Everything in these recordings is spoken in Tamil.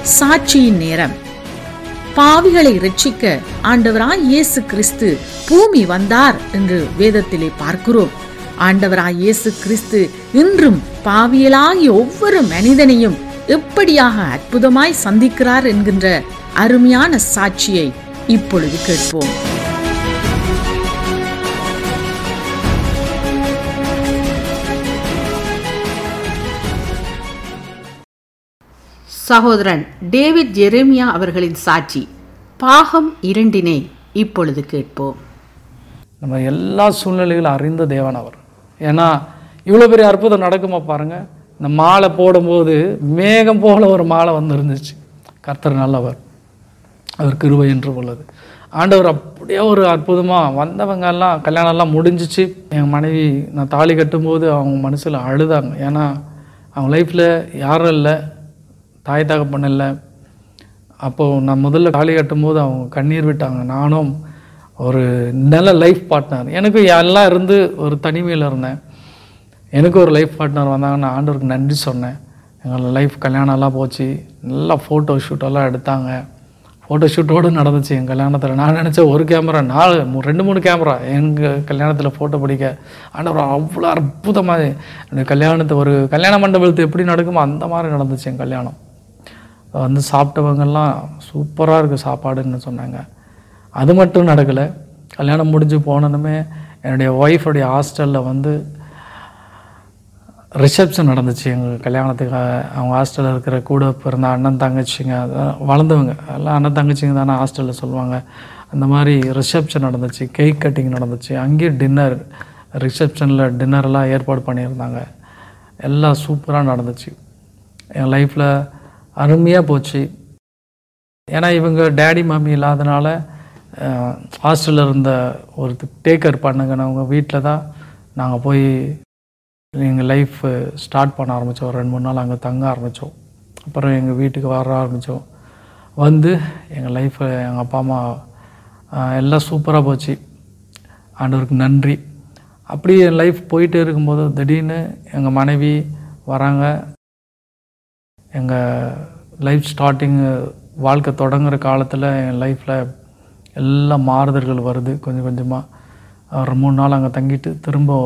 சாட்சியின் நேரம் பாவிகளை இரட்சிக்க ஆண்டவராய் இயேசு கிறிஸ்து பூமி வந்தார் என்று வேதத்திலே பார்க்கிறோம் ஆண்டவராய் இயேசு கிறிஸ்து இன்றும் பாவியலாகிய ஒவ்வொரு மனிதனையும் எப்படியாக அற்புதமாய் சந்திக்கிறார் என்கின்ற அருமையான சாட்சியை இப்பொழுது கேட்போம் சகோதரன் டேவிட் ஜெரேமியா அவர்களின் சாட்சி பாகம் இரண்டினை இப்பொழுது கேட்போம் நம்ம எல்லா சூழ்நிலைகளும் அறிந்த தேவன் அவர் ஏன்னா இவ்வளோ பெரிய அற்புதம் நடக்குமா பாருங்க இந்த மாலை போடும்போது மேகம் போல ஒரு மாலை வந்து இருந்துச்சு கர்த்தர் நல்லவர் அவர் கிருபை என்று உள்ளது ஆண்டவர் அப்படியே ஒரு அற்புதமாக வந்தவங்க எல்லாம் கல்யாணம் எல்லாம் முடிஞ்சிச்சு என் மனைவி நான் தாலி கட்டும்போது அவங்க மனசில் அழுதாங்க ஏன்னா அவங்க லைஃப்பில் யாரும் இல்லை தாய் தகப்பன் இல்லை அப்போது நான் முதல்ல தாலி கட்டும்போது அவங்க கண்ணீர் விட்டாங்க நானும் ஒரு நல்ல லைஃப் பார்ட்னர் எனக்கு எல்லாம் இருந்து ஒரு தனிமையில் இருந்தேன் எனக்கு ஒரு லைஃப் பார்ட்னர் வந்தாங்க நான் ஆண்டவருக்கு நன்றி சொன்னேன் எங்கள் லைஃப் கல்யாணம்லாம் போச்சு நல்லா ஃபோட்டோ ஷூட்டெல்லாம் எடுத்தாங்க ஃபோட்டோ ஷூட்டோடு நடந்துச்சு என் கல்யாணத்தில் நான் நினச்சேன் ஒரு கேமரா நாலு மூ- ரெண்டு மூணு கேமரா எங்கள் கல்யாணத்தில் ஃபோட்டோ பிடிக்க ஆண்டவர் அவ்வளோ அற்புதமாக என்னுடைய கல்யாணத்தை ஒரு கல்யாண மண்டபத்து எப்படி நடக்குமோ அந்த மாதிரி நடந்துச்சு என் கல்யாணம் வந்து சாப்பிட்டவங்கெல்லாம் சூப்பராக இருக்குது சாப்பாடுன்னு சொன்னாங்க அது மட்டும் நடக்கலை கல்யாணம் முடிஞ்சு போனதுமே என்னுடைய ஒய்ஃபுடைய ஹாஸ்டலில் வந்து ரிசப்ஷன் நடந்துச்சு எங்கள் கல்யாணத்துக்கு அவங்க ஹாஸ்டலில் இருக்கிற கூட பிறந்த அண்ணன் தங்கச்சிங்க அதான் வளர்ந்தவங்க எல்லாம் அண்ணன் தங்கச்சிங்க தானே ஹாஸ்டலில் சொல்லுவாங்க அந்த மாதிரி ரிசப்ஷன் நடந்துச்சு கேக் கட்டிங் நடந்துச்சு அங்கேயும் டின்னர் ரிசப்ஷனில் டின்னர்லாம் ஏற்பாடு பண்ணியிருந்தாங்க எல்லாம் சூப்பராக நடந்துச்சு என் லைஃப்பில் அருமையாக போச்சு ஏன்னா இவங்க டேடி மம்மி இல்லாதனால ஹாஸ்டலில் இருந்த ஒரு டேக்கர் பண்ணுங்கனவங்க வீட்டில் தான் நாங்கள் போய் எங்கள் லைஃப் ஸ்டார்ட் பண்ண ஆரம்பித்தோம் ஒரு ரெண்டு மூணு நாள் அங்கே தங்க ஆரம்பித்தோம் அப்புறம் எங்கள் வீட்டுக்கு வர ஆரம்பித்தோம் வந்து எங்கள் லைஃப்பை எங்கள் அப்பா அம்மா ஆஹ், எல்லாம் சூப்பராக போச்சு ஆண்டவருக்கு நன்றி அப்படி என் லைஃப் போயிட்டே இருக்கும்போது திடீர்னு எங்கள் மனைவி வராங்க எங்கள் லைஃப் ஸ்டார்டிங் வாழ்க்கை தொடங்குற காலத்தில் என் லைஃப்பில் எல்லா மாறுதல்கள் வருது கொஞ்சம் கொஞ்சமாக ஒரு மூணு நாள் அங்கே தங்கிட்டு திரும்ப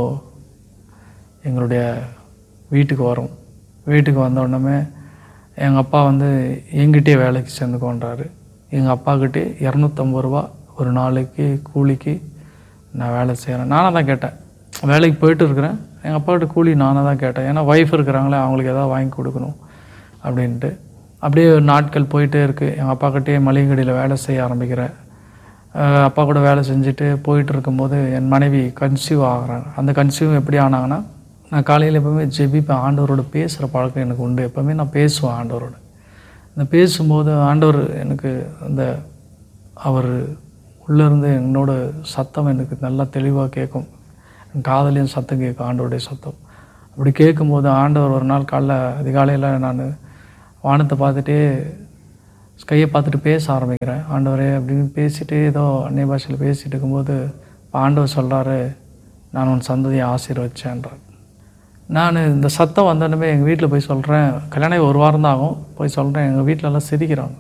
எங்களுடைய வீட்டுக்கு வரோம் வீட்டுக்கு வந்த உடனே எங்கள் அப்பா வந்து என்கிட்டயே வேலைக்கு சேர்ந்துக்கோன்றாரு எங்கள் அப்பாக்கிட்டே இரநூத்தம்பது ரூபா ஒரு நாளைக்கு கூலிக்கு நான் வேலை செய்கிறேன் நானாக தான் கேட்டேன் வேலைக்கு போயிட்டு இருக்கிறேன் எங்கள் அப்பாக்கிட்ட கூலி நானாக தான் கேட்டேன் ஏன்னா ஒய்ஃப் இருக்கிறாங்களே அவங்களுக்கு எதாவது வாங்கி கொடுக்கணும் அப்படின்ட்டு அப்படியே நாட்கள் போயிட்டே இருக்குது எங்கள் அப்பாக்கிட்டே மளிகை கடையில் வேலை செய்ய ஆரம்பிக்கிறேன் அஹ் அப்பா கூட வேலை செஞ்சுட்டு போயிட்டு இருக்கும்போது என் மனைவி கன்சீவ் ஆகுறாங்க அந்த கன்சீவ் எப்படி ஆனாங்கன்னா நான் காலையில் எப்போவுமே ஜெபிப்பேன் ஆண்டவரோட பேசுகிற பழக்கம் எனக்கு உண்டு எப்போவுமே நான் பேசுவேன் ஆண்டவரோட இந்த பேசும்போது ஆண்டவர் எனக்கு அந்த அவர் உள்ளேருந்து என்னோட சத்தம் எனக்கு நல்லா தெளிவாக கேட்கும் என் காதலையும் சத்தம் கேட்கும் ஆண்டவருடைய சத்தம் அப்படி கேட்கும்போது ஆண்டவர் ஒரு நாள் காலைல அதிகாலையில் நான் வானத்தை பார்த்துட்டே ஸ்கையை பார்த்துட்டு பேச ஆரம்பிக்கிறேன் ஆண்டவரே அப்படின்னு பேசிட்டு ஏதோ அன்னை பாஷையில் பேசிட்டு இருக்கும்போது இப்ப ஆண்டவர் சொல்கிறாரு நான் உன் சந்ததியை ஆசீர்வச்சேன்றார் நான் இந்த சத்தம் வந்தோடனே எங்கள் வீட்டில் போய் சொல்கிறேன் கல்யாணம் ஆகி ஒரு வாரம் தான் ஆகும் போய் சொல்கிறேன் எங்கள் வீட்டிலலாம் சிரிக்கிறாங்க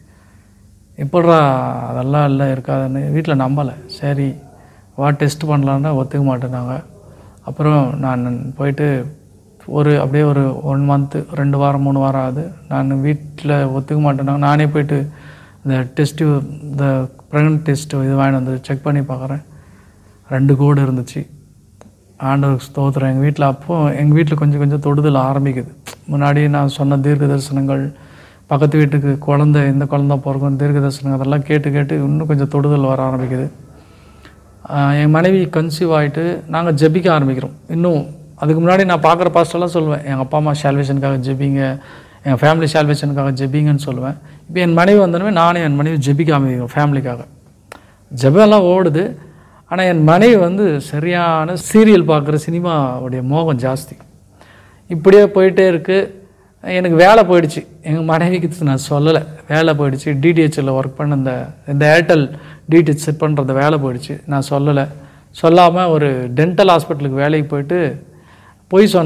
எப்படிடா அதெல்லாம் இல்லை இருக்காதுன்னு வீட்டில் நம்பலை சரி வா டெஸ்ட் பண்ணலான்னு ஒத்துக்க மாட்டேனாங்க அப்புறம் நான் போயிட்டு ஒரு அப்படியே ஒரு ஒன் மந்த்து ரெண்டு வாரம் மூணு வாரம் ஆகுது நான் வீட்டில் ஒத்துக்க மாட்டேனாங்க நானே போயிட்டு இந்த டெஸ்ட்டு இந்த ப்ரெக்னென்ட் டெஸ்ட்டு இது வாங்கிட்டு வந்து செக் பண்ணி பார்க்குறேன் ரெண்டு கோடு இருந்துச்சு ஆண்டவருக்கு ஸ்தோத்திரம் எங்கள் வீட்டில் அப்போ எங்கள் வீட்டில் கொஞ்சம் கொஞ்சம் தொடுதல் ஆரம்பிக்குது முன்னாடி நான் சொன்ன தீர்க்க தரிசனங்கள் பக்கத்து வீட்டுக்கு குழந்தை இந்த குழந்தை பிறக்கும் தீர்க்க தரிசனம் அதெல்லாம் கேட்டு கேட்டு இன்னும் கொஞ்சம் தொடுதல் வர ஆரம்பிக்குது ஆஹ் என் மனைவி கன்சீவ் ஆகிட்டு நாங்கள் ஜெபிக்க ஆரம்பிக்கிறோம் இன்னும் அதுக்கு முன்னாடி நான் பார்க்குற பாஸ்டெல்லாம் சொல்லுவேன் எங்கள் அப்பா அம்மா சால்வேஷனுக்காக ஜெபிங்க எங்கள் ஃபேமிலி சால்வேஷனுக்காக ஜெபிங்கன்னு சொல்லுவேன் இப்போ என் மனைவி வந்தோடனே நானும் என் மனைவி ஜெபிக்க ஆரம்பிக்கிறோம் ஃபேமிலிக்காக ஜெபம்லாம் ஓடுது ஆனால் என் மனைவி வந்து சரியான சீரியல் பார்க்குற சினிமாவுடைய மோகம் ஜாஸ்தி இப்படியே போயிட்டே இருக்குது எனக்கு வேலை போயிடுச்சு எங்கள் மனைவிக்கு நான் சொல்லலை வேலை போயிடுச்சு டிடிஹெச்சில் ஒர்க் பண்ண இந்த இந்த ஏர்டெல் டிடிஹெச் செட் பண்ணுறது வேலை போயிடுச்சு நான் சொல்லலை சொல்லாமல் ஒரு டென்டல் ஹாஸ்பிட்டலுக்கு வேலைக்கு போயிட்டு போய் சொன்னேன்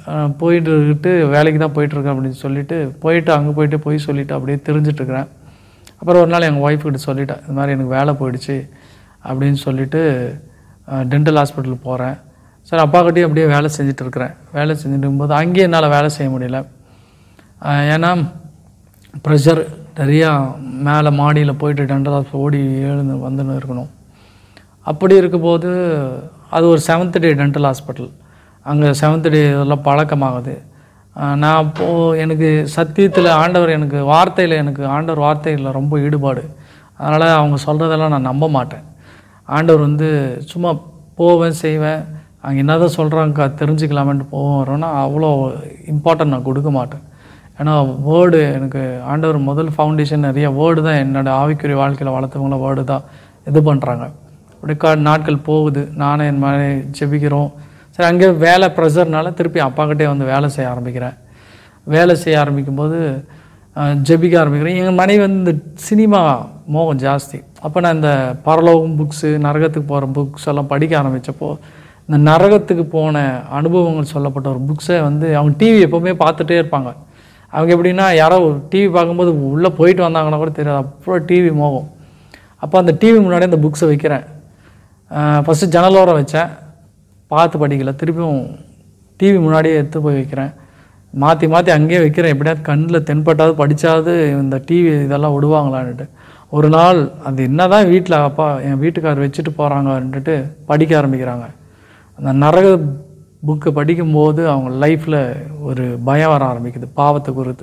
அஹ், போயிட்டு இருக்கிட்டு வேலைக்கு தான் போயிட்டுருக்கேன் அப்படின்னு சொல்லிட்டு போயிட்டு அங்கே போயிட்டு போய் சொல்லிட்டு அப்படியே தெரிஞ்சிட்ருக்கிறேன் அப்புறம் ஒரு நாள் எங்கள் ஒய்ஃப் கிட்ட சொல்லிட்டேன் இது மாதிரி எனக்கு வேலை போயிடுச்சு அப்படின்னு சொல்லிட்டு டென்டல் ஹாஸ்பிட்டல் போகிறேன் சரி அப்பாக்கிட்டேயும் அப்படியே வேலை செஞ்சுட்டு இருக்கிறேன் வேலை செஞ்சுட்டு இருக்கும்போது அங்கேயும் என்னால் வேலை செய்ய முடியல அஹ் ஏன்னா ப்ரெஷர் நிறையா மேலே மாடியில் போயிட்டு டென்டல் ஹாஸ்பிட்டல் ஓடி எழுந்து வந்துன்னு இருக்கணும் அப்படி இருக்கும்போது அது ஒரு செவன்த் டே டென்டல் ஹாஸ்பிட்டல் அங்கே செவன்த் டே இதெல்லாம் பழக்கமாகுது ஆஹ் நான் அப்போது எனக்கு சத்தியத்தில் ஆண்டவர் எனக்கு வார்த்தையில் எனக்கு ஆண்டவர் வார்த்தையில் ரொம்ப ஈடுபாடு அதனால் அவங்க சொல்கிறதெல்லாம் நான் நம்ப மாட்டேன் ஆண்டவர் வந்து சும்மா போவேன் செய்வேன் அங்கே என்னதான் சொல்கிறாங்க தெரிஞ்சுக்கலாமேன்ட்டு போவோம் வரோன்னா அவ்வளோ இம்பார்ட்டன்ட் நான் கொடுக்க மாட்டேன் ஏன்னா வேர்டு எனக்கு ஆண்டவர் முதல் ஃபவுண்டேஷன் நிறைய வேர்டு தான் என்னோட ஆவிக்குரிய வாழ்க்கையில் வளர்த்தவங்கள வேர்டு தான் இது பண்ணுறாங்க அப்படி கா நாட்கள் போகுது நானும் என் மனை ஜெபிக்கிறோம் சரி அங்கே வேலை ப்ரெஷர்னால திருப்பி அப்பாக்கிட்டே வந்து வேலை செய்ய ஆரம்பிக்கிறேன் வேலை செய்ய ஆரம்பிக்கும்போது அஹ், ஜெபிக்க ஆரம்பிக்கிறேன் எங்கள் மனைவி வந்து இந்த சினிமா மோகம் ஜாஸ்தி அப்போ நான் இந்த பரலோகம் புக்ஸு நரகத்துக்கு போகிற புக்ஸ் எல்லாம் படிக்க ஆரம்பித்தப்போ இந்த நரகத்துக்கு போன அனுபவங்கள் சொல்லப்பட்ட ஒரு புக்ஸை வந்து அவங்க டிவி எப்போவுமே பார்த்துட்டே இருப்பாங்க அவங்க எப்படின்னா யாரோ டிவி பார்க்கும்போது உள்ளே போயிட்டு வந்தாங்கன்னா கூட தெரியாது அப்புறம் டிவி மோகம் அப்போ அந்த டிவி முன்னாடி அந்த புக்ஸை வைக்கிறேன் ஃபஸ்ட்டு ஜன்னலோரம் வச்சேன் பார்த்து படிக்கல திருப்பியும் டிவி முன்னாடியே எடுத்து போய் வைக்கிறேன் மாற்றி மாற்றி அங்கேயே வைக்கிறேன் எப்படியாவது கண்ணில் தென்பட்டாவது படித்தாவது இந்த டிவி இதெல்லாம் விடுவாங்களான்னுட்டு ஒரு நாள் அது என்னதான் வீட்டில் அப்பா என் வீட்டுக்காரர் வச்சுட்டு போகிறாங்கன்ட்டு படிக்க ஆரம்பிக்கிறாங்க அந்த நரக புக்கு படிக்கும்போது அவங்க லைஃப்பில் ஒரு பயம் வர ஆரம்பிக்குது பாவத்தை குறித்து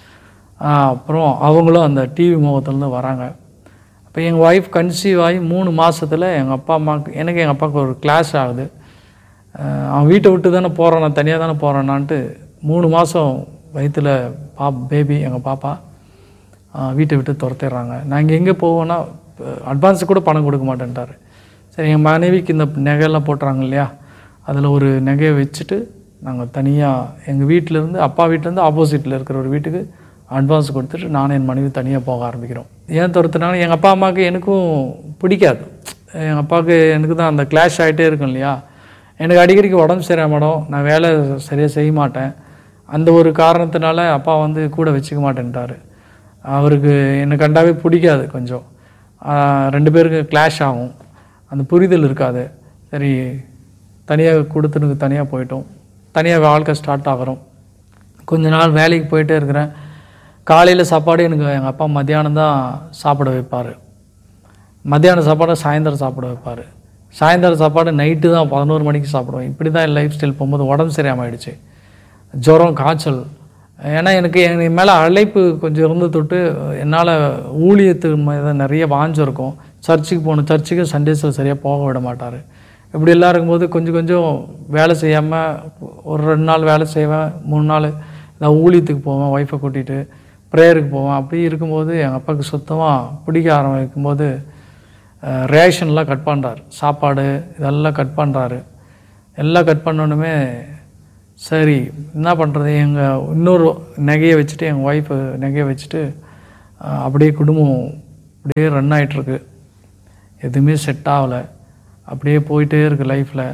ஆஹ் அப்புறம் அவங்களும் அந்த டிவி முகத்துலேருந்து வராங்க அப்போ எங்கள் ஒய்ஃப் கன்சீவ் ஆகி மூணு மாசத்துல எங்கள் அப்பா அம்மாவுக்கு எனக்கு எங்கள் அப்பாவுக்கு ஒரு கிளாஸ் ஆகுது ஆஹ் அவன் வீட்டை விட்டு தானே போகிறான் நான் தனியாக தானே போகிறேன்னான்ட்டு மூணு மாதம் வயித்துல பா பேபி எங்கள் பாப்பா ஆஹ் வீட்டை விட்டு துரத்திடுறாங்க நாங்கள் எங்கே போவோன்னா அட்வான்ஸு கூட பணம் கொடுக்க மாட்டேன்ட்டாரு சரி எங்கள் மனைவிக்கு இந்த நகையெல்லாம் போட்டுறாங்க இல்லையா அதில் ஒரு நகையை வச்சுட்டு நாங்கள் தனியாக எங்கள் வீட்டிலேருந்து அப்பா வீட்டிலேருந்து ஆப்போசிட்டில் இருக்கிற ஒரு வீட்டுக்கு அட்வான்ஸ் கொடுத்துட்டு நானும் என் மனைவி தனியாக போக ஆரம்பிக்கிறோம் ஏன் துரத்துனாலும் எங்கள் அப்பா அம்மாவுக்கு எனக்கும் பிடிக்காது எங்கள் அப்பாவுக்கு எனக்கு தான் அந்த கிளாஷ் ஆகிட்டே இருக்கும் இல்லையா எனக்கு அடிக்கடிக்கு உடம்பு சரியாக மாட்டோம் நான் வேலை சரியாக செய்ய மாட்டேன் அந்த ஒரு காரணத்தினால அப்பா வந்து கூட வச்சுக்க மாட்டேன்ட்டாரு அவருக்கு என்னை கண்டாவே பிடிக்காது கொஞ்சம் ஆஹ் ரெண்டு பேருக்கு கிளாஷ் ஆகும் அந்த புரிதல் இருக்காது சரி தனியாக கொடுத்துனுக்கு தனியாக போயிட்டோம் தனியாக வாழ்க்கை ஸ்டார்ட் ஆகிறோம் கொஞ்ச நாள் வேலைக்கு போயிட்டே இருக்கிறேன் காலையில் சாப்பாடு எனக்கு எங்கள் அப்பா மத்தியானம் தான் சாப்பிட வைப்பார் மத்தியானம் சாப்பாடு சாயந்தரம் சாப்பிட வைப்பார் சாயந்தரம் சாப்பாடு நைட்டு தான் பதினோரு மணிக்கு சாப்பிடுவேன் இப்படி தான் என் லைஃப் ஸ்டைல் போகும்போது உடம்பு சரியாம ஆயிடுச்சு ஜுரம் காய்ச்சல் ஏன்னா எனக்கு என் மேலே அழைப்பு கொஞ்சம் இருந்து தொட்டு என்னால் ஊழியத்துக்கு மேல நிறைய வாஞ்சம் இருக்கும் சர்ச்சுக்கு போகணும் சர்ச்சுக்கு சண்டேஸில் சரியாக போக விட மாட்டார் இப்படி எல்லாம் இருக்கும்போது கொஞ்சம் கொஞ்சம் வேலை செய்யாமல் ஒரு ரெண்டு நாள் வேலை செய்வேன் மூணு நாள் நான் ஊழியத்துக்கு போவேன் ஒய்ஃபை கூட்டிகிட்டு ப்ரேயருக்கு போவேன் அப்படி இருக்கும்போது எங்கள் அப்பாவுக்கு சுத்தமாக பிடிக்க ஆரம்பிக்கும்போது ரேஷன்லாம் கட் பண்ணுறாரு சாப்பாடு இதெல்லாம் கட் பண்ணுறாரு எல்லாம் கட் பண்ணோன்னுமே சரி என்ன பண்ணுறது எங்கள் இன்னொரு நகையை வச்சுட்டு எங்கள் ஒய்ஃபு நகையை வச்சுட்டு அஹ், அப்படியே குடும்பம் அப்படியே ரன் ஆகிட்டுருக்கு எதுவுமே செட் ஆகலை அப்படியே போயிட்டே இருக்கு லைஃப்பில்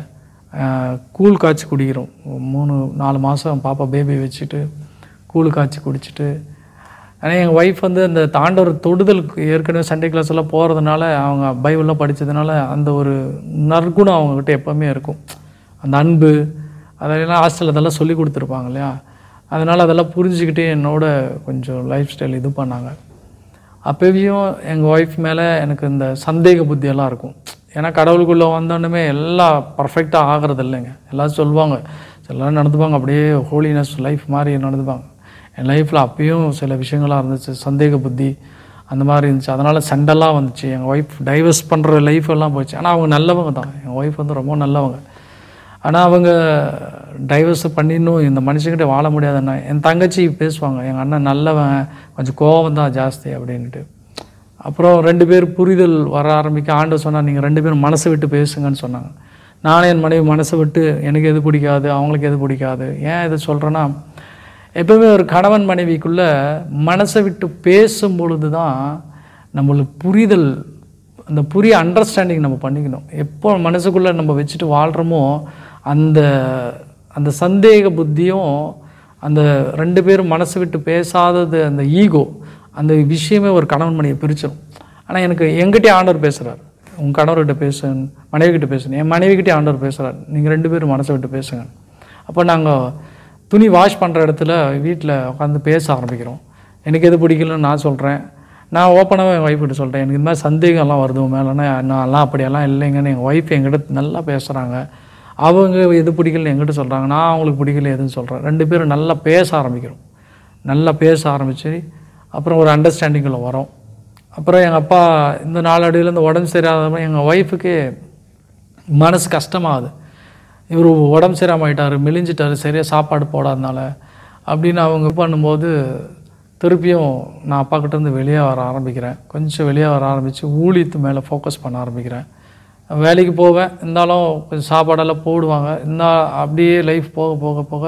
கூழ் காய்ச்சி குடிக்கிறோம் மூணு நாலு மாதம் பாப்பா பேபி வச்சுட்டு கூழ் காய்ச்சி குடிச்சிட்டு ஆனால் எங்கள் ஒய்ஃப் வந்து அந்த தாண்டவர் தொடுதலுக்கு ஏற்கனவே சண்டே கிளாஸ் எல்லாம் போகிறதுனால அவங்க பைபிள்லாம் படித்ததுனால அந்த ஒரு நற்குணம் அவங்கக்கிட்ட எப்போவுமே இருக்கும் அந்த அன்பு அதெல்லாம் ஹாஸ்டல் அதெல்லாம் சொல்லி கொடுத்துருப்பாங்க இல்லையா அதனால் அதெல்லாம் புரிஞ்சுக்கிட்டு என்னோட கொஞ்சம் லைஃப் ஸ்டைல் இது பண்ணாங்க அப்பயும் எங்கள் ஒய்ஃப் மேலே எனக்கு இந்த சந்தேக புத்தியெல்லாம் இருக்கும் ஏன்னா கடவுளுக்குள்ளே வந்தோடனே எல்லாம் பர்ஃபெக்டாக ஆகிறது இல்லைங்க எல்லாரும் சொல்லுவாங்க எல்லாரும் நடந்துப்பாங்க அப்படியே ஹோலினஸ் லைஃப் மாதிரி நடந்துப்பாங்க என் லைஃப்பில் அப்பயும் சில விஷயங்கள்லாம் இருந்துச்சு சந்தேக புத்தி அந்த மாதிரி இருந்துச்சு அதனால் சண்டைலாம் வந்துச்சு எங்கள் ஒய்ஃப் டைவர்ஸ் பண்ணுற லைஃப் எல்லாம் போச்சு ஆனால் அவங்க நல்லவங்க தான் என் ஒய்ஃப் வந்து ரொம்ப நல்லவங்க ஆனால் அவங்க டைவர்ஸ் பண்ணிடணும் இந்த மனுஷங்கிட்ட வாழ முடியாதுன்னா என் தங்கச்சி பேசுவாங்க எங்கள் அண்ணன் நல்லவன் கொஞ்சம் கோவம் தான் ஜாஸ்தி அப்படின்ட்டு அப்புறம் ரெண்டு பேர் புரிதல் வர ஆரம்பிக்க ஆண்டு சொன்னா நீங்கள் ரெண்டு பேரும் மனசை விட்டு பேசுங்கன்னு சொன்னாங்க நானே என் மனைவி மனசை விட்டு எனக்கு எது பிடிக்காது அவங்களுக்கு எது பிடிக்காது ஏன் இதை சொல்கிறேன்னா எப்பவுமே ஒரு கணவன் மனைவிக்குள்ள மனசை விட்டு பேசும் பொழுது தான் நம்மளுக்கு புரிதல் அந்த புரிய அண்டர்ஸ்டாண்டிங் நம்ம பண்ணிக்கணும் எப்போ மனசுக்குள்ளே நம்ம வச்சுட்டு வாழ்கிறோமோ அந்த அந்த சந்தேக புத்தியும் அந்த ரெண்டு பேரும் மனசு விட்டு பேசாதது அந்த ஈகோ அந்த விஷயமே ஒரு கணவன் மணியை பிரிச்சிடும் ஆனால் எனக்கு எங்கிட்டே ஆண்டவர் பேசுகிறார் உங்கள் கணவர்கிட்ட பேசு மனைவி கிட்ட பேசணும் என் மனைவி கிட்டே ஆண்டவர் பேசுகிறார் நீங்கள் ரெண்டு பேரும் மனசை விட்டு பேசுங்க அப்போ நாங்கள் துணி வாஷ் பண்ணுற இடத்துல வீட்டில் உட்காந்து பேச ஆரம்பிக்கிறோம் எனக்கு எது பிடிக்கலன்னு நான் சொல்கிறேன் நான் ஓப்பனாகவே என் ஒய்ஃப் கிட்ட சொல்கிறேன் எனக்கு இந்த மாதிரி சந்தேகம்லாம் வருது உன் மேலேன்னா நான்லாம் அப்படியெல்லாம் இல்லைங்கன்னு எங்கள் ஒய்ஃப் என்கிட்ட நல்லா பேசுகிறாங்க அவங்க எது பிடிக்கலன்னு என்கிட்ட சொல்கிறாங்க நான் அவங்களுக்கு பிடிக்கல எதுன்னு சொல்கிறேன் ரெண்டு பேரும் நல்லா பேச ஆரம்பிக்கிறோம் நல்லா பேச ஆரம்பித்து அப்புறம் ஒரு அண்டர்ஸ்டாண்டிங்கில் வரோம் அப்புறம் எங்கள் அப்பா இந்த நாளடைவில் இந்த உடம்பு சரியாத எங்கள் ஒய்ஃபுக்கு மனசு கஷ்டமாகுது இவர் உடம்பு சரியாம ஆயிட்டாரு மெலிஞ்சிட்டாரு சரியாக சாப்பாடு போடாதனால அப்படின்னு அவங்க இது பண்ணும்போது திருப்பியும் நான் அப்பா கிட்ட இருந்து வெளியே வர ஆரம்பிக்கிறேன் கொஞ்சம் வெளியே வர ஆரம்பித்து ஊழியத்து மேலே ஃபோக்கஸ் பண்ண ஆரம்பிக்கிறேன் வேலைக்கு போவேன் இருந்தாலும் கொஞ்சம் சாப்பாடெல்லாம் போடுவாங்க இருந்தால் அப்படியே லைஃப் போக போக போக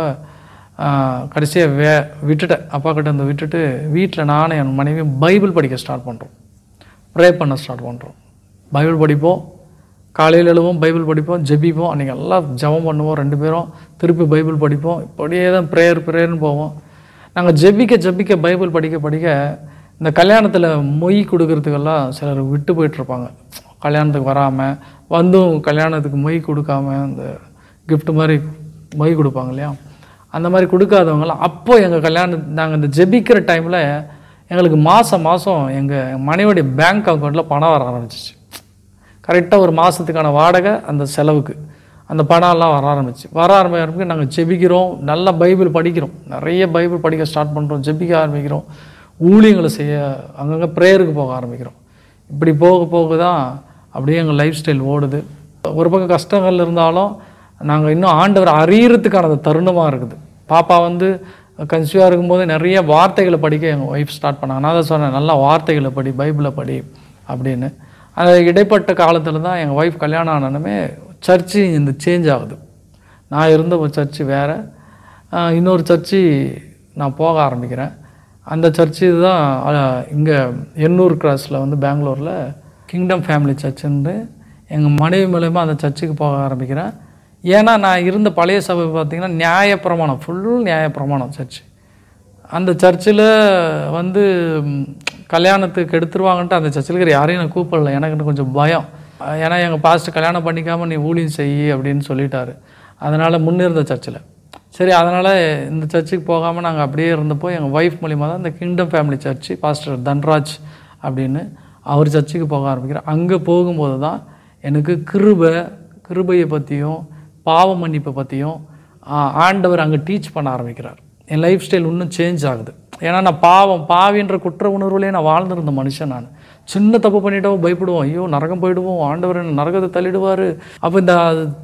கடைசியாக வே விட்டுட்டேன் அப்பா கிட்ட இருந்து விட்டுட்டு வீட்டில் நானும் என் மனைவியும் பைபிள் படிக்க ஸ்டார்ட் பண்ணுறோம் ப்ரே பண்ண ஸ்டார்ட் பண்ணுறோம் பைபிள் படிப்போம் காலையில் எழுவோம் பைபிள் படிப்போம் ஜெபிப்போம் அன்றைக்கி எல்லாம் ஜெபம் பண்ணுவோம் ரெண்டு பேரும் திருப்பி பைபிள் படிப்போம் இப்படியே தான் ப்ரேயர் ப்ரேயர்னு போவோம் நாங்கள் ஜெபிக்க ஜெபிக்க பைபிள் படிக்க படிக்க இந்த கல்யாணத்தில் மொய் கொடுக்கறதுக்கெல்லாம் சிலர் விட்டு போயிட்டுருப்பாங்க கல்யாணத்துக்கு வராமல் வந்தும் கல்யாணத்துக்கு மொய் கொடுக்காம இந்த gift மாதிரி மொய் கொடுப்பாங்க இல்லையா அந்த மாதிரி கொடுக்காதவங்களாம் அப்போ எங்கள் கல்யாணம் நாங்கள் இந்த ஜெபிக்கிற டைமில் எங்களுக்கு மாதம் மாதம் எங்கள் மனைவியுடைய பேங்க் அக்கௌண்ட்டில் பணம் வர ஆரம்பிச்சிச்சு கரெக்டாக ஒரு மாதத்துக்கான வாடகை அந்த செலவுக்கு அந்த பணம்லாம் வர ஆரம்பிச்சு வர ஆரம்பிக்க நாங்கள் ஜெபிக்கிறோம் நல்லா பைபிள் படிக்கிறோம் நிறைய பைபிள் படிக்க ஸ்டார்ட் பண்ணுறோம் ஜெபிக்க ஆரம்பிக்கிறோம் ஊழியங்களை செய்ய அங்கங்கே ப்ரேயருக்கு போக ஆரம்பிக்கிறோம் இப்படி போக போக தான் அப்படியே எங்கள் லைஃப் ஸ்டைல் ஓடுது ஒரு பக்கம் கஷ்டங்கள் இருந்தாலும் நாங்கள் இன்னும் ஆண்டவர் அறியறதுக்கான அந்த தருணமாக இருக்குது பாப்பா வந்து கன்சியூவாக இருக்கும்போது நிறைய வார்த்தைகளை படிக்க எங்கள் ஒய்ஃப் ஸ்டார்ட் பண்ணாங்க நான் தான் சொன்னேன் நல்லா வார்த்தைகளை படி பைபிளை படி அப்படின்னு அந்த இடைப்பட்ட காலத்தில் தான் எங்கள் ஒய்ஃப் கல்யாணம் ஆனனுமே சர்ச்சு இந்த சேஞ்ச் ஆகுது நான் இருந்த ஒரு சர்ச்சு வேறு இன்னொரு சர்ச்சு நான் போக ஆரம்பிக்கிறேன் அந்த சர்ச்சு தான் இங்கே எண்ணூர் கிராஸில் வந்து பெங்களூரில் கிங்டம் ஃபேமிலி சர்ச்சுன்னு எங்கள் மனைவி மூலயமா அந்த சர்ச்சுக்கு போக ஆரம்பிக்கிறேன் ஏன்னா நான் இருந்த பழைய சபை பார்த்திங்கன்னா நியாயப்பிரமாணம் ஃபுல் நியாயப்பிரமாணம் சர்ச்சு அந்த சர்ச்சில் வந்து ம், கல்யாணத்துக்கு எடுத்துருவாங்கன்ட்டு அந்த சர்ச்சில் இருக்கிற யாரையும் நான் கூப்பிடல எனக்கு இன்னும் கொஞ்சம் பயம் அஹ் ஏன்னா எங்கள் பாஸ்ட் கல்யாணம் பண்ணிக்காமல் நீ ஊழியம் செய் அப்படின்னு சொல்லிட்டாரு அதனால் முன்னிருந்த சர்ச்சில் சரி அதனால் இந்த சர்ச்சுக்கு போகாமல் நாங்கள் அப்படியே இருந்தப்போ எங்கள் ஒய்ஃப் மூலிமா தான் இந்த kingdom family church pastor Dhanraj அப்படின்னு அவர் சர்ச்சுக்கு போக ஆரம்பிக்கிறேன் அங்கே போகும்போது தான் எனக்கு கிருபை கிருபையை பற்றியும் பாவ மன்னிப்பை பற்றியும் ஆண்டவர் அங்கே டீச் பண்ண ஆரம்பிக்கிறார் என் லைஃப் ஸ்டைல் இன்னும் சேஞ்ச் ஆகுது ஏன்னா நான் பாவம் பாவின்ற குற்ற உணர்வுலேயே நான் வாழ்ந்திருந்த மனுஷன் நான் சின்ன தப்பு பண்ணிட்டோம் பயப்படுவோம் ஐயோ நரகம் போயிடுவோம் ஆண்டவர் என்ன நரகத்தை தள்ளிடுவார் அப்போ இந்த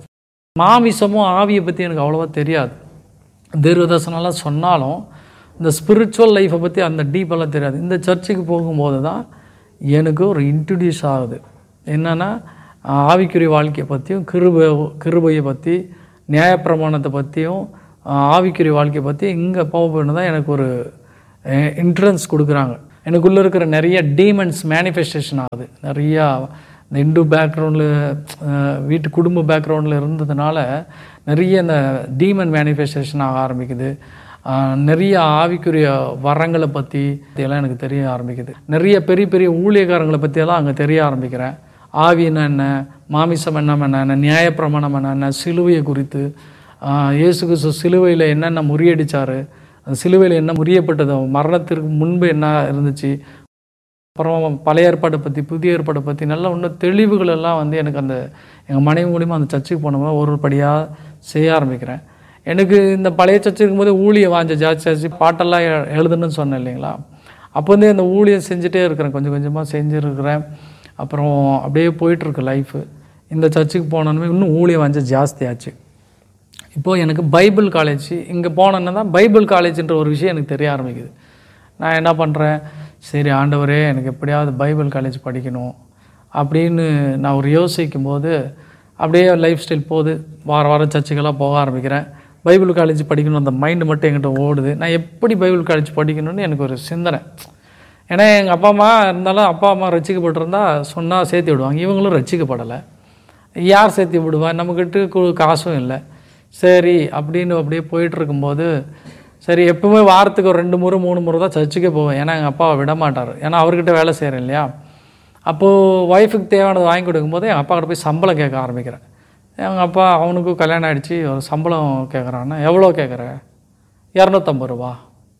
மாமிசமும் ஆவியை பற்றி எனக்கு அவ்வளோவா தெரியாது தீர்வதர்சனம்லாம் சொன்னாலும் இந்த ஸ்பிரிச்சுவல் லைஃப்பை பற்றி அந்த டீப்பெல்லாம் தெரியாது இந்த சர்ச்சுக்கு போகும்போது தான் எனக்கு ஒரு இன்ட்ரடியூஸ் ஆகுது என்னென்னா ஆவிக்குரிய வாழ்க்கையை பற்றியும் கிருபை கிருபையை பற்றி நியாயப்பிரமாணத்தை பற்றியும் ஆவிக்குரிய வாழ்க்கையை பற்றி இங்கே போக தான் எனக்கு ஒரு இன்ட்ரன்ஸ் கொடுக்குறாங்க எனக்குள்ளே இருக்கிற நிறைய டீமன்ஸ் மேனிஃபெஸ்டேஷன் ஆகுது நிறையா இந்த இந்து பேக்ரவுண்டில் வீட்டு குடும்ப பேக்ரவுண்டில் இருந்ததுனால நிறைய இந்த டீமன் மேனிஃபெஸ்டேஷன் ஆக ஆரம்பிக்குது ஆஹ் நிறைய ஆவிக்குரிய வரங்களை பற்றி இதெல்லாம் எனக்கு தெரிய ஆரம்பிக்குது நிறைய பெரிய பெரிய ஊழியக்காரங்களை பற்றியெல்லாம் அங்கே தெரிய ஆரம்பிக்கிறேன் ஆவின்னா என்ன மாமிசம் என்ன என்ன நியாயப்பிரமாணம் என்ன என்ன சிலுவையை குறித்து ஆஹ் இயேசு கிறிஸ்து சிலுவையில் என்னென்ன முறியடிச்சாரு அந்த சிலுவையில் என்ன முறியப்பட்டது மரணத்திற்கு முன்பு என்ன இருந்துச்சு அப்புறம் பழைய ஏற்பாட்டை பற்றி புதிய ஏற்பாட்டை பற்றி நல்ல இன்னும் தெளிவுகள் எல்லாம் வந்து எனக்கு அந்த எங்கள் மனைவி மூலிமா அந்த சர்ச்சுக்கு போனோம் ஒரு படியாக செய்ய ஆரம்பிக்கிறேன் எனக்கு இந்த பழைய சர்ச்சு இருக்கும்போது ஊழியம் வாஞ்ச ஜாஸ்தி ஆச்சு பாட்டெல்லாம் எ- எழுதணும்னு சொன்னேன் இல்லைங்களா அப்போ வந்து அந்த ஊழியம் செஞ்சுட்டே இருக்கிறேன் கொஞ்சம் கொஞ்சமாக செஞ்சுருக்கிறேன் அப்புறம் அப்படியே போயிட்டுருக்கு லைஃபு இந்த சர்ச்சுக்கு போனோன்னே இன்னும் ஊழியம் வாஞ்ச ஜாஸ்தி ஆச்சு இப்போது எனக்கு பைபிள் காலேஜ் இங்கே போனோன்னா தான் பைபிள் காலேஜ்ன்ற ஒரு விஷயம் எனக்கு தெரிய ஆரம்பிக்குது நான் என்ன பண்ணுறேன் சரி ஆண்டவரே எனக்கு எப்படியாவது பைபிள் காலேஜ் படிக்கணும் அப்படின்னு நான் ஒரு யோசிக்கும் போது அப்படியே லைஃப் ஸ்டைல் போகுது வார வாரம் சர்ச்சுக்கெல்லாம் போக ஆரம்பிக்கிறேன் பைபிள் காலேஜ் படிக்கணும் அந்த மைண்டு மட்டும் என்கிட்ட ஓடுது நான் எப்படி பைபிள் காலேஜ் படிக்கணும்னு எனக்கு ஒரு சிந்தனை ஏன்னா எங்கள் அப்பா அம்மா இருந்தாலும் அப்பா அம்மா ரசிக்கப்பட்டிருந்தா சொன்னால் சேர்த்து விடுவாங்க இவங்களும் ரசிக்கப்படலை யார் சேர்த்து விடுவா நம்மக்கிட்ட கு- காசும் இல்லை சரி அப்படின்னு அப்படியே போயிட்டு இருக்கும்போது சரி எப்பவுமே வாரத்துக்கு ஒரு ரெண்டு முறை மூணு முறை தான் சர்ச்சுக்கே போவேன் ஏன்னா எங்கள் அப்பாவை விட மாட்டார் ஏன்னா அவர்கிட்ட வேலை செய்கிறேன் இல்லையா அப்போது ஒய்ஃபுக்கு தேவையானது வாங்கி கொடுக்கும்போது எங்கள் அப்பா கிட்ட போய் சம்பளம் கேட்க ஆரம்பிக்கிறேன் எங்கள் அப்பா அவனுக்கும் கல்யாணம் ஆயிடுச்சு ஒரு சம்பளம் கேட்குறான்னா எவ்வளோ கேட்குற இரநூத்தம்பது ரூபா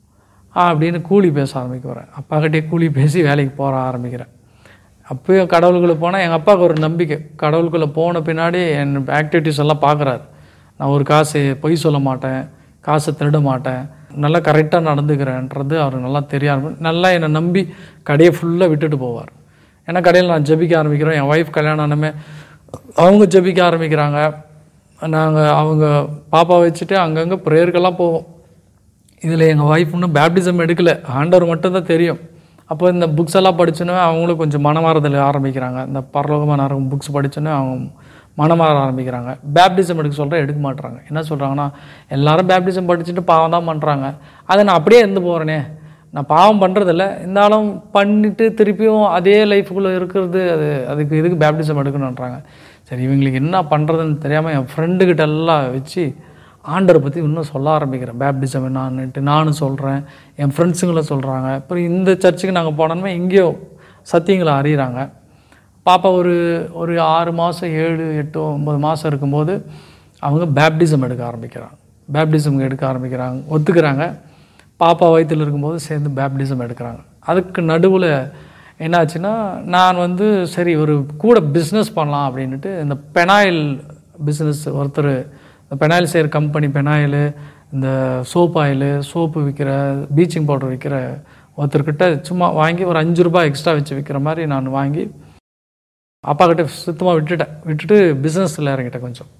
ஆ அப்படின்னு கூலி பேச ஆரம்பிக்கிறேன் அப்பாக்கிட்டே கூலி பேசி வேலைக்கு போக ஆரம்பிக்கிறேன் அப்பயும் கடவுளுக்குள்ளே போனால் எங்கள் அப்பாவுக்கு ஒரு நம்பிக்கை கடவுளுக்குள்ளே போன பின்னாடி என் ஆக்டிவிட்டீஸ் எல்லாம் பார்க்குறாரு நான் ஒரு காசு பொய் சொல்ல மாட்டேன் காசை திருட மாட்டேன் நல்லா கரெக்டாக நடந்துக்கிறேன்றது அவருக்கு நல்லா தெரிய ஆரம்பி நல்லா என்னை நம்பி கடையை ஃபுல்லாக விட்டுட்டு போவார் ஏன்னா கடையில் நான் ஜெபிக்க ஆரம்பிக்கிறேன் என் ஒய்ஃப் கல்யாணம் ஆனமே அவங்க ஜெபிக்க ஆரம்பிக்கிறாங்க நாங்கள் அவங்க பாப்பா வச்சுட்டு அங்கங்கே ப்ரேயருக்கெல்லாம் போவோம் இதில் எங்கள் ஒய்ஃப் இன்னும் பேப்டிசம் எடுக்கல ஆண்டவர் மட்டும்தான் தெரியும் அப்போ இந்த புக்ஸ் எல்லாம் படிச்சோன்னே அவங்களும் கொஞ்சம் மனமாறுதல் ஆரம்பிக்கிறாங்க இந்த பரலோகமான புக்ஸ் படிச்சோன்னே அவங்க மனமாற ஆரம்பிக்கிறாங்க பேப்டிசம் எடுக்க சொல்கிற எடுக்க மாட்றாங்க என்ன சொல்கிறாங்கன்னா எல்லாரும் பேப்டிசம் படிச்சுட்டு பாவம் தான் பண்ணுறாங்க அதை நான் அப்படியே இருந்து போகிறேனே நான் பாவம் பண்ணுறதில்ல இருந்தாலும் பண்ணிட்டு திருப்பியும் அதே லைஃபுக்குள்ளே இருக்கிறது அது அதுக்கு எதுக்கு பேப்டிசம் எடுக்கணுன்றாங்க சரி இவங்களுக்கு என்ன பண்ணுறதுன்னு தெரியாமல் என் ஃப்ரெண்டுக்கிட்ட எல்லாம் வச்சு ஆண்டரை பற்றி இன்னும் சொல்ல ஆரம்பிக்கிறேன் பேப்டிசம் என்னான்னுட்டு நானும் சொல்கிறேன் என் ஃப்ரெண்ட்ஸுங்களும் சொல்கிறாங்க அப்புறம் இந்த சர்ச்சுக்கு நாங்கள் போனோமே இங்கேயோ சத்தியங்களை அறியிறாங்க பாப்பா ஒரு ஒரு ஆறு மாதம் ஏழு எட்டு ஒம்பது மாதம் இருக்கும்போது அவங்க பேப்டிசம் எடுக்க ஆரம்பிக்கிறாங்க பேப்டிசம் எடுக்க ஆரம்பிக்கிறாங்க ஒத்துக்கிறாங்க பாப்பா வயிற்றில் இருக்கும்போது சேர்ந்து பேப்டிசம் எடுக்கிறாங்க அதுக்கு நடுவில் என்னாச்சுன்னா நான் வந்து சரி ஒரு கூட பிஸ்னஸ் பண்ணலாம் அப்படின்ட்டு இந்த பெனாயில் பிஸ்னஸ் ஒருத்தர் இந்த பெனாயில் செய்கிற கம்பெனி பெனாயில் இந்த சோப் ஆயில் சோப்பு விற்கிற ப்ளீச்சிங் பவுடர் விற்கிற ஒருத்தர்கிட்ட சும்மா வாங்கி ஒரு அஞ்சு ரூபாய் எக்ஸ்ட்ரா வச்சு விற்கிற மாதிரி நான் வாங்கி அப்பா கிட்ட சுத்தமாக விட்டுட்டேன் விட்டுட்டு பிஸ்னஸில் இறங்கிட்டேன் கொஞ்சம்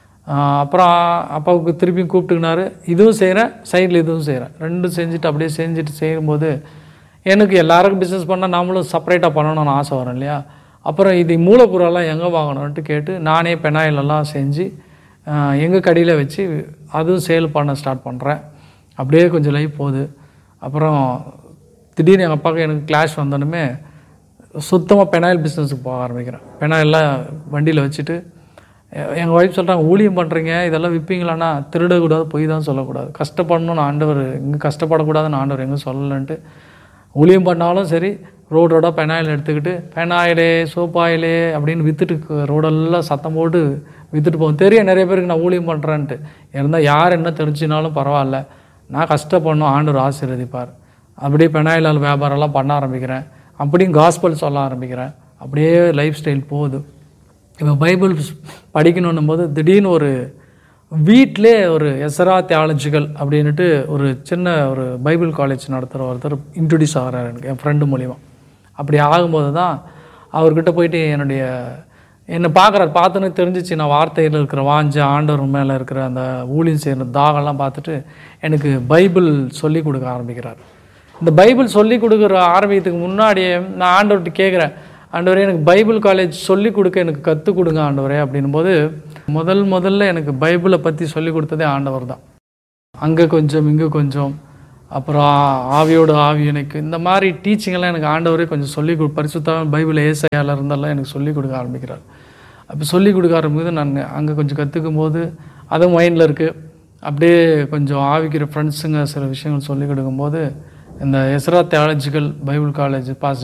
ஆஹ் அப்புறம் அப்பாவுக்கு திருப்பியும் கூப்பிட்டுக்கினாரு இதுவும் செய்கிறேன் சைடில் இதுவும் செய்கிறேன் ரெண்டும் செஞ்சுட்டு அப்படியே செஞ்சுட்டு செய்யும்போது எனக்கு எல்லாருக்கும் பிஸ்னஸ் பண்ணால் நாமளும் செப்பரேட்டாக பண்ணணும்னு ஆசை வரும் இல்லையா அப்புறம் இது மூலப்பொருளெல்லாம் எங்கே வாங்கணும்ன்ட்டு கேட்டு நானே பெனாயிலெல்லாம் செஞ்சு எங்கள் கடையில் வச்சு அதுவும் சேல் பண்ண ஸ்டார்ட் பண்ணுறேன் அப்படியே கொஞ்சம் லைஃப் போகுது அப்புறம் திடீர்னு எங்கள் அப்பாவுக்கு எனக்கு கிளாஷ் வந்தோடனே சுத்தமாக பெனாயில் பிஸ்னஸுக்கு போக ஆரம்பிக்கிறேன் பெனாயில்லாம் வண்டியில் வச்சுட்டு எங்கள் ஒய்ஃப் சொல்கிறாங்க ஊழியம் பண்ணுறீங்க இதெல்லாம் விற்பீங்களாண்ணா திருடக்கூடாது பொய் தான் சொல்லக்கூடாது கஷ்டப்படணும்னு ஆண்டவர் இங்கே கஷ்டப்படக்கூடாதுன்னு ஆண்டவர் எங்கே சொல்லலைன்ட்டு ஊழியம் பண்ணாலும் சரி ரோடு ரோடாக பெனாயில் எடுத்துக்கிட்டு பெனாயிலே சோப்பாயிலே அப்படின்னு விற்றுட்டு ரோடெல்லாம் சத்தம் போட்டு விற்றுட்டு போவோம் தெரியும் நிறைய பேருக்கு நான் ஊழியம் பண்ணுறேன்ட்டு இருந்தால் யார் என்ன தெரிஞ்சினாலும் பரவாயில்ல நான் கஷ்டப்படணும் ஆண்டவர் ஆசீர்வதிப்பார் அப்படியே பெனாயிலால் வியாபாரம்லாம் பண்ண ஆரம்பிக்கிறேன் அப்படியும் காஸ்பல் சொல்ல ஆரம்பிக்கிறேன் அப்படியே லைஃப் ஸ்டைல் போகுது இப்போ பைபிள் படிக்கணுன்னும் போது திடீர்னு ஒரு வீட்டிலே ஒரு எசரா தியாலஜிக்கல் அப்படின்ட்டு ஒரு சின்ன ஒரு பைபிள் காலேஜ் நடத்துகிற ஒருத்தர் இன்ட்ரடியூஸ் ஆகிறார் எனக்கு என் ஃப்ரெண்டு மூலிமா அப்படி ஆகும்போது தான் அவர்கிட்ட போயிட்டு என்னுடைய என்னை பார்க்குறாரு பார்த்தோன்னே தெரிஞ்சிச்சு நான் வார்த்தையில் இருக்கிற வாஞ்ச ஆண்டவர் மேலே இருக்கிற அந்த ஊழியம் செய்கிற தாகம்லாம் பார்த்துட்டு எனக்கு பைபிள் சொல்லி கொடுக்க ஆரம்பிக்கிறார் இந்த பைபிள் சொல்லி கொடுக்குற ஆரம்பிக்கிறதுக்கு முன்னாடியே நான் ஆண்டவர்கிட்ட கேட்குறேன் ஆண்டவரே எனக்கு பைபிள் காலேஜ் சொல்லி கொடுக்க எனக்கு கற்றுக் கொடுங்க ஆண்டவரே அப்படின்னும் போது முதல் முதல்ல எனக்கு பைபிளை பற்றி சொல்லி கொடுத்ததே ஆண்டவர் தான் அங்கே கொஞ்சம் இங்கே கொஞ்சம் அப்புறம் ஆ- ஆவியோட ஆவி எனக்கு இந்த மாதிரி டீச்சிங் எல்லாம் எனக்கு ஆண்டவரே கொஞ்சம் சொல்லி கொடு பரிசுத்தம் பைபிள் ஏசையால இருந்தெல்லாம் எனக்கு சொல்லி கொடுக்க ஆரம்பிக்கிறார் அப்போ சொல்லி கொடுக்க ஆரம்பிக்கும்போது நான் அங்கே கொஞ்சம் கற்றுக்கும் போது அதுவும் மைண்டில் இருக்குது அப்படியே கொஞ்சம் ஆவிக்கிற ஃப்ரெண்ட்ஸுங்க சில விஷயங்கள் சொல்லி கொடுக்கும்போது இந்த Ezra theological Bible college pass